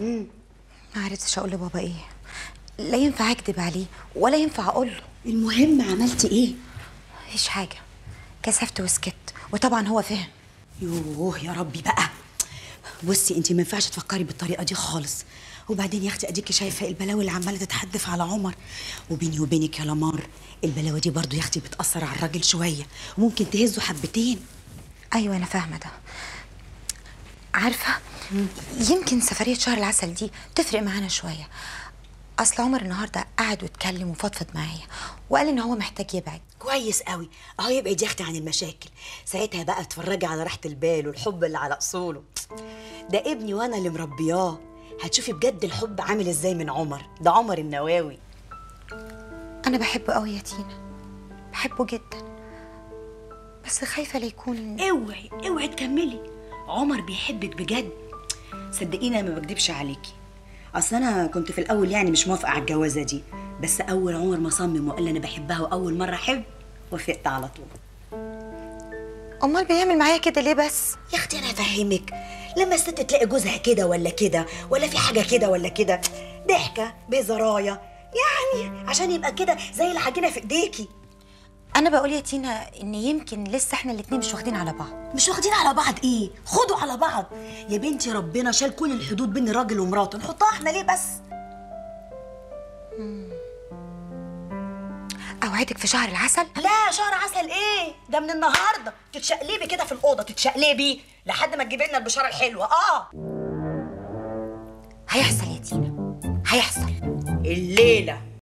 ما عرفتش اقول لبابا ايه لا ينفع اكذب عليه ولا ينفع اقول له المهم عملتي ايه مفيش حاجه كسفت وسكت وطبعا هو فهم يوه يا ربي بقى بصي انت ما ينفعش تفكري بالطريقه دي خالص وبعدين يا اختي اديكي شايفه البلاوي اللي عماله تتحدف على عمر وبيني وبينك يا لمار البلاوي دي برضو يا اختي بتاثر على الراجل شويه وممكن تهزه حبتين ايوه انا فاهمه ده عارفه يمكن سفريه شهر العسل دي تفرق معانا شويه اصل عمر النهارده قعد واتكلم وفضفض معايا وقال ان هو محتاج يبعد كويس قوي اهو يبعد يا اختي عن المشاكل ساعتها بقى اتفرجي على راحه البال والحب اللي على اصوله ده ابني وانا اللي مربياه هتشوفي بجد الحب عامل ازاي من عمر ده عمر النواوي انا بحبه قوي يا تينا بحبه جدا بس خايفه لا يكون اوعي اوعي تكملي عمر بيحبك بجد صدقيني انا ما بكدبش عليكي اصل انا كنت في الاول يعني مش موافقه على الجوازه دي بس اول عمر ما صمم وقال لي انا بحبها واول مره احب وافقت على طول امال بيعمل معايا كده ليه بس يا اختي انا افهمك لما الست تلاقي جوزها كده ولا كده ولا في حاجه كده ولا كده ضحكه بزرايا يعني عشان يبقى كده زي العجينه في ايديكي انا بقول يا تينا ان يمكن لسه احنا الاتنين مش واخدين على بعض مش واخدين على بعض ايه خدوا على بعض يا بنتي ربنا شال كل الحدود بين الراجل ومراته نحطها احنا ليه بس اوعدك في شهر العسل لا شهر عسل ايه ده من النهارده تتشقلبي كده في الاوضه تتشقلبي لحد ما تجيبي لنا البشاره الحلوه اه هيحصل يا تينا هيحصل الليله